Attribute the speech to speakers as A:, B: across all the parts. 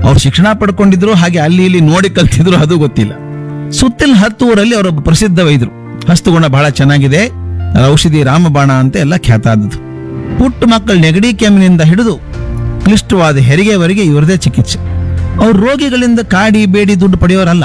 A: ಅವ್ರು ಶಿಕ್ಷಣ ಪಡ್ಕೊಂಡಿದ್ರು ಹಾಗೆ ಅಲ್ಲಿ ಇಲ್ಲಿ ನೋಡಿ ಕಲ್ತಿದ್ರು ಅದು ಗೊತ್ತಿಲ್ಲ ಸುತ್ತಲಿನ ಹತ್ತು ಊರಲ್ಲಿ ಅವರೊಬ್ಬ ಪ್ರಸಿದ್ಧ ವೈದ್ಯರು ಹಸ್ತಗುಣ ಬಹಳ ಚೆನ್ನಾಗಿದೆ ಅದರ ಔಷಧಿ ರಾಮಬಾಣ ಅಂತ ಎಲ್ಲ ಖ್ಯಾತ ಆದದ್ದು ಪುಟ್ಟ ಮಕ್ಕಳ ನೆಗಡಿ ಕೆಮ್ಮಿನಿಂದ ಹಿಡಿದು ಕ್ಲಿಷ್ಟವಾದ ಹೆರಿಗೆವರೆಗೆ ಇವರದೇ ಚಿಕಿತ್ಸೆ ಅವ್ರು ರೋಗಿಗಳಿಂದ ಕಾಡಿ ಬೇಡಿ ದುಡ್ಡು ಪಡೆಯೋರಲ್ಲ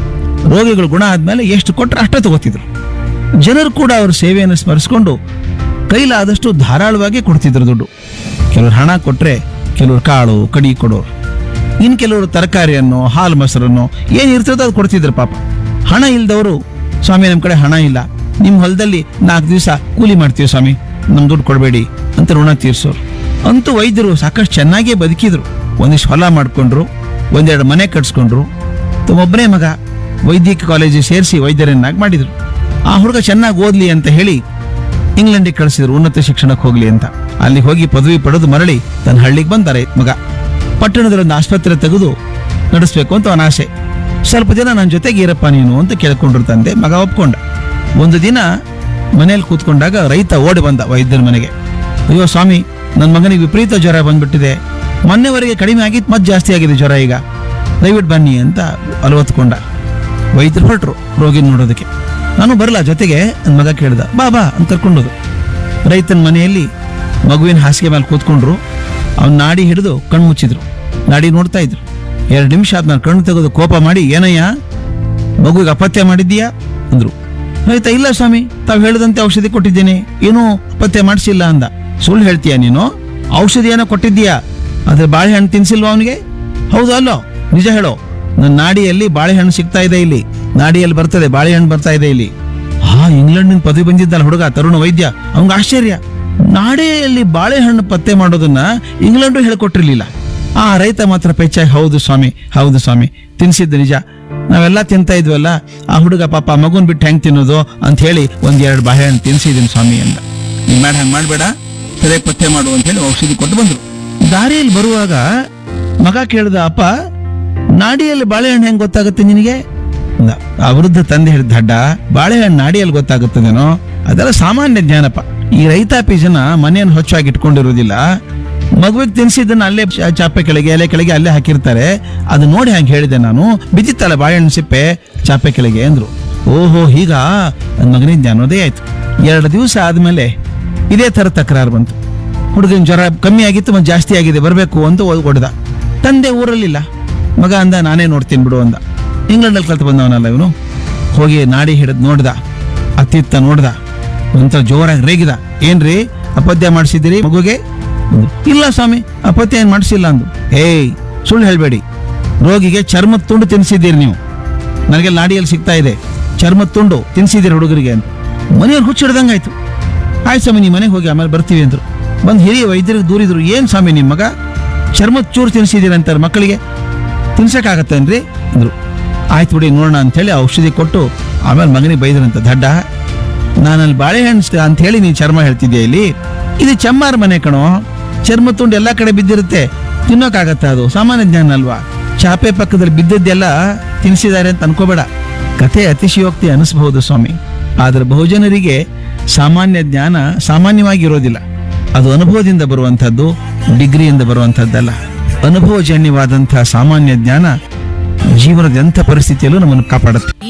A: ರೋಗಿಗಳು ಗುಣ ಆದ್ಮೇಲೆ ಎಷ್ಟು ಕೊಟ್ಟರೆ ಅಷ್ಟೇ ತಗೋತಿದ್ರು ಜನರು ಕೂಡ ಅವ್ರ ಸೇವೆಯನ್ನು ಸ್ಮರಿಸಿಕೊಂಡು ಕೈಲಾದಷ್ಟು ಧಾರಾಳವಾಗಿ ಕೊಡ್ತಿದ್ರು ದುಡ್ಡು ಕೆಲವರು ಹಣ ಕೊಟ್ರೆ ಕೆಲವರು ಕಾಳು ಕಡಿ ಕೊಡೋರು ಇನ್ನು ಕೆಲವರು ತರಕಾರಿಯನ್ನು ಹಾಲು ಮೊಸರನ್ನು ಏನು ಇರ್ತದೋ ಅದು ಕೊಡ್ತಿದ್ರು ಪಾಪ ಹಣ ಇಲ್ದವರು ಸ್ವಾಮಿ ನಮ್ಮ ಕಡೆ ಹಣ ಇಲ್ಲ ನಿಮ್ಮ ಹೊಲದಲ್ಲಿ ನಾಲ್ಕು ದಿವಸ ಕೂಲಿ ಮಾಡ್ತೀವಿ ಸ್ವಾಮಿ ನಮ್ ದುಡ್ಡು ಕೊಡಬೇಡಿ ಅಂತ ಋಣ ತೀರ್ಸೋರು ಅಂತೂ ವೈದ್ಯರು ಸಾಕಷ್ಟು ಚೆನ್ನಾಗೇ ಬದುಕಿದ್ರು ಒಂದಿಷ್ಟು ಹೊಲ ಮಾಡ್ಕೊಂಡ್ರು ಒಂದೆರಡು ಮನೆ ಕಟ್ಸ್ಕೊಂಡ್ರು ಒಬ್ಬನೇ ಮಗ ವೈದ್ಯಕೀಯ ಕಾಲೇಜಿಗೆ ಸೇರಿಸಿ ವೈದ್ಯರನ್ನಾಗಿ ಮಾಡಿದ್ರು ಆ ಹುಡುಗ ಚೆನ್ನಾಗಿ ಓದ್ಲಿ ಅಂತ ಹೇಳಿ ಇಂಗ್ಲೆಂಡಿಗೆ ಕಳಿಸಿದ್ರು ಉನ್ನತ ಶಿಕ್ಷಣಕ್ಕೆ ಹೋಗ್ಲಿ ಅಂತ ಅಲ್ಲಿ ಹೋಗಿ ಪದವಿ ಪಡೆದು ಮರಳಿ ತನ್ನ ಹಳ್ಳಿಗೆ ಬಂದಾರೆ ಮಗ ಪಟ್ಟಣದಲ್ಲಿ ಒಂದು ಆಸ್ಪತ್ರೆ ತೆಗೆದು ನಡೆಸ್ಬೇಕು ಅಂತ ಅವನ ಆಸೆ ಸ್ವಲ್ಪ ದಿನ ನನ್ನ ಜೊತೆಗೆ ಇರಪ್ಪ ನೀನು ಅಂತ ಕೇಳ್ಕೊಂಡ್ರು ತಂದೆ ಮಗ ಒಪ್ಕೊಂಡ ಒಂದು ದಿನ ಮನೇಲಿ ಕೂತ್ಕೊಂಡಾಗ ರೈತ ಓಡಿ ಬಂದ ವೈದ್ಯರ ಮನೆಗೆ ಅಯ್ಯೋ ಸ್ವಾಮಿ ನನ್ನ ಮಗನಿಗೆ ವಿಪರೀತ ಜ್ವರ ಬಂದ್ಬಿಟ್ಟಿದೆ ಮೊನ್ನೆವರೆಗೆ ಕಡಿಮೆ ಆಗಿತ್ತು ಮತ್ತೆ ಜಾಸ್ತಿ ಆಗಿದೆ ಜ್ವರ ಈಗ ದಯವಿಟ್ಟು ಬನ್ನಿ ಅಂತ ಅಲವತ್ಕೊಂಡ ವೈದ್ಯರು ಹೊರಟ್ರು ರೋಗಿ ನೋಡೋದಕ್ಕೆ ನಾನು ಬರಲ್ಲ ಜೊತೆಗೆ ನನ್ನ ಮಗ ಕೇಳ್ದ ಬಾ ಬಾ ಅಂತ ಕರ್ಕೊಂಡೋದು ರೈತನ ಮನೆಯಲ್ಲಿ ಮಗುವಿನ ಹಾಸಿಗೆ ಮೇಲೆ ಕೂತ್ಕೊಂಡ್ರು ಅವ್ನ ನಾಡಿ ಹಿಡಿದು ಕಣ್ಣು ಮುಚ್ಚಿದ್ರು ನಾಡಿ ನೋಡ್ತಾ ಇದ್ರು ಎರಡು ನಿಮಿಷ ಆದ್ಮೇಲೆ ಕಣ್ಣು ತೆಗೆದು ಕೋಪ ಮಾಡಿ ಏನಯ್ಯ ಮಗುವಿಗೆ ಅಪತ್ಯ ಮಾಡಿದ್ದೀಯಾ ಅಂದ್ರು ರೈತ ಇಲ್ಲ ಸ್ವಾಮಿ ತಾವು ಹೇಳಿದಂತೆ ಔಷಧಿ ಕೊಟ್ಟಿದ್ದೇನೆ ಏನೂ ಅಪತ್ಯ ಮಾಡಿಸಿಲ್ಲ ಅಂದ ಸುಳ್ಳು ಹೇಳ್ತೀಯ ನೀನು ಔಷಧಿ ಏನೋ ಕೊಟ್ಟಿದ್ದೀಯಾ ಆದ್ರೆ ಬಾಳೆಹಣ್ಣು ತಿನ್ಸಿಲ್ವಾ ಅವನಿಗೆ ಹೌದು ಅಲ್ಲೋ ನಿಜ ಹೇಳೋ ನನ್ನ ನಾಡಿಯಲ್ಲಿ ಬಾಳೆಹಣ್ಣು ಸಿಗ್ತಾ ಇದೆ ಇಲ್ಲಿ ನಾಡಿಯಲ್ಲಿ ಬರ್ತದೆ ಬಾಳೆಹಣ್ಣು ಬರ್ತಾ ಇದೆ ಇಲ್ಲಿ ಹಾ ಇಂಗ್ಲೆಂಡಿನ ಪದವಿ ಬಂದಿದ್ದಲ್ಲ ಹುಡುಗ ತರುಣ ವೈದ್ಯ ಅವಂಗ ಆಶ್ಚರ್ಯ ನಾಡಿಯಲ್ಲಿ ಬಾಳೆಹಣ್ಣು ಪತ್ತೆ ಮಾಡೋದನ್ನ ಇಂಗ್ಲೆಂಡು ಹೇಳ್ಕೊಟ್ಟಿರ್ಲಿಲ್ಲ ಆ ರೈತ ಮಾತ್ರ ಪೆಚ್ಚಾಗಿ ಹೌದು ಸ್ವಾಮಿ ಹೌದು ಸ್ವಾಮಿ ತಿನ್ಸಿದ್ದು ನಿಜ ನಾವೆಲ್ಲ ತಿಂತಾ ಇದ್ವಲ್ಲ ಆ ಹುಡುಗ ಪಾಪ ಮಗುನ್ ಬಿಟ್ಟು ಹೆಂಗ್ ತಿನ್ನೋದು ಅಂತ ಹೇಳಿ ಒಂದ್ ಎರಡು ಬಾಳೆಹಣ್ಣು ತಿನ್ಸಿದೀನಿ ಸ್ವಾಮಿ ಅಂದ ನೀನ್ ಮಾಡ ಹಂಗ್ ಮಾಡ್ಬೇಡ ಸರಿಯಾಗಿ ಪತ್ತೆ ಮಾಡು ಅಂತ ಹೇಳಿ ಔಷಧಿ ಕೊಟ್ಟು ಬಂದ್ರು ದಾರಿಯಲ್ಲಿ ಬರುವಾಗ ಮಗ ಕೇಳ್ದ ಅಪ್ಪ ನಾಡಿಯಲ್ಲಿ ಬಾಳೆಹಣ್ಣು ಹೆಂಗ್ ಗೊತ್ತಾಗುತ್ತೆ ನಿನಗೆ ಅಂದ. ಆ ವೃದ್ಧ ತಂದೆ ಹೇಳಿದ ದಡ್ಡ ಬಾಳೆಹಣ್ಣು ನಾಡಿಯಲ್ಲಿ ಗೊತ್ತಾಗುತ್ತದೇನೋ ಅದೆಲ್ಲ ಸಾಮಾನ್ಯ ಜ್ಞಾನಪ್ಪ ಈ ರೈತಾಪಿ ಜನ ಮನೆಯನ್ನು ಹೊಚ್ಚಾಗಿ ಇಟ್ಕೊಂಡಿರೋದಿಲ್ಲ ಮಗುವಿಗೆ ತಿನ್ಸಿದ್ದನ್ನ ಅಲ್ಲೇ ಚ- ಚಾಪೆ ಕೆಳಗೆ ಎಲೆ ಕೆಳಗೆ ಅಲ್ಲೇ ಹಾಕಿರ್ತಾರೆ ಅದು ನೋಡಿ ಹಂಗೆ ಹೇಳಿದೆ ನಾನು ಬಿದ್ದಿತ್ತಲ್ಲ ಬಾಳೆಹಣ್ಣು ಸಿಪ್ಪೆ ಚಾಪೆ ಕೆಳಗೆ ಅಂದ್ರು ಓಹೋ ಹೀಗ ನನ್ನ ಮಗನಿಗೆ ಜ್ಞಾನೋದಯ ಆಯ್ತು ಎರಡು ದಿವಸ ಆದ್ಮೇಲೆ ಇದೇ ತರ ತಕರಾರು ಬಂತು ಹುಡುಗನ ಜ್ವರ ಕಮ್ಮಿ ಆಗಿತ್ತು ಮತ್ತೆ ಜಾಸ್ತಿ ಆಗಿದೆ ಬರಬೇಕು ಅಂತ ಹೊಡೆದ ತಂದೆ ಊರಲ್ಲಿಲ್ಲ ಮಗ ಅಂದ ನಾನೇ ನೋಡ್ತೀನಿ ಬಿಡು ಅಂದ ಇಂಗ್ಲೆಂಡಲ್ಲಿ ಕಲ್ತು ಬಂದವನಲ್ಲ ಇವನು ಹೋಗಿ ನಾಡಿ ಹಿಡಿದು ನೋಡ್ದ ಅತ್ತಿತ್ತ ನೋಡ್ದ ಒಂಥರ ಜೋರಾಗಿ ರೇಗಿದ ಏನ್ರಿ ಅಪತ್ಯ ಮಾಡಿಸಿದ್ದೀರಿ ಮಗುಗೆ ಅಂದ್ರು. ಇಲ್ಲ ಸ್ವಾಮಿ ಅಪತ್ಯ ಏನ್ ಮಾಡಿಸಿಲ್ಲ ಅಂದು ಏಯ್ ಸುಳ್ಳು ಹೇಳ್ಬೇಡಿ ರೋಗಿಗೆ ಚರ್ಮದ ತುಂಡು ತಿನ್ಸಿದ್ದೀರಿ ನೀವು ನನಗೆ ನಾಡಿಯಲ್ಲಿ ಸಿಗ್ತಾ ಇದೆ ಚರ್ಮದ ತುಂಡು ತಿನ್ಸಿದ್ದೀರಿ ಹುಡುಗರಿಗೆ ಅಂತ ಮನೆಯವ್ರು ಹುಚ್ಚಿಡ್ದಂಗಾಯ್ತು ಆಯ್ತು ಸ್ವಾಮಿ ನಿಮ್ಮ ಮನೆಗೆ ಹೋಗಿ ಆಮೇಲೆ ಬರ್ತೀವಿ ಅಂದ್ರು ಬಂದು ಹಿರಿಯ ವೈದ್ಯರಿಗೆ ದೂರಿದ್ರು ಏನ್ ಸ್ವಾಮಿ ನಿಮ್ಮ ಮಗ ಚರ್ಮದ ಚೂರು ತಿನ್ಸಿದ್ದೀರಿ ಅಂತಾರೆ ಮಕ್ಕಳಿಗೆ ತಿನ್ಸಕ್ಕಾಗತ್ತೇನ್ರಿ ಅಂದ್ರು ಆಯ್ತು ಬಿಡಿ ನೋಡೋಣ ಅಂತೇಳಿ ಔಷಧಿ ಕೊಟ್ಟು ಆಮೇಲೆ ಮಗನಿಗೆ ಬೈದ್ರಂತ ದಡ್ಡ ನಾನಲ್ಲಿ ಬಾಳೆಹಣ್ಣು ಸ- ಅಂತ ಹೇಳಿ ನೀನು ಚರ್ಮ ಹೇಳ್ತಿದ್ಯಾ ಇಲ್ಲಿ ಇದು ಚಮ್ಮಾರ ಮನೆ ಕಣೋ ಚರ್ಮ ತುಂಡು ಎಲ್ಲಾ ಕಡೆ ಬಿದ್ದಿರುತ್ತೆ ತಿನ್ನೋಕ್ಕಾಗತ್ತ ಅದು ಸಾಮಾನ್ಯ ಜ್ಞಾನ ಅಲ್ವಾ ಚಾಪೆ ಪಕ್ಕದಲ್ಲಿ ಬಿದ್ದದ್ದೆಲ್ಲ ತಿನ್ಸಿದ್ದಾರೆ ಅಂತ ಅನ್ಕೋಬೇಡ ಕಥೆ ಅತಿಶಯೋಕ್ತಿ ಅನಿಸಬಹುದು ಸ್ವಾಮಿ ಆದ್ರೆ ಬಹುಜನರಿಗೆ ಸಾಮಾನ್ಯ ಜ್ಞಾನ ಸಾಮಾನ್ಯವಾಗಿ ಅದು ಅನುಭವದಿಂದ ಬರುವಂಥದ್ದು ಡಿಗ್ರಿಯಿಂದ ಬರುವಂಥದ್ದಲ್ಲ ಅನುಭವಜನ್ಯವಾದಂತಹ ಸಾಮಾನ್ಯ ಜ್ಞಾನ ಜೀವನದ ಎಂಥ ಪರಿಸ್ಥಿತಿಯಲ್ಲೂ ನಮ್ಮನ್ನು ಕಾಪಾಡುತ್ತೆ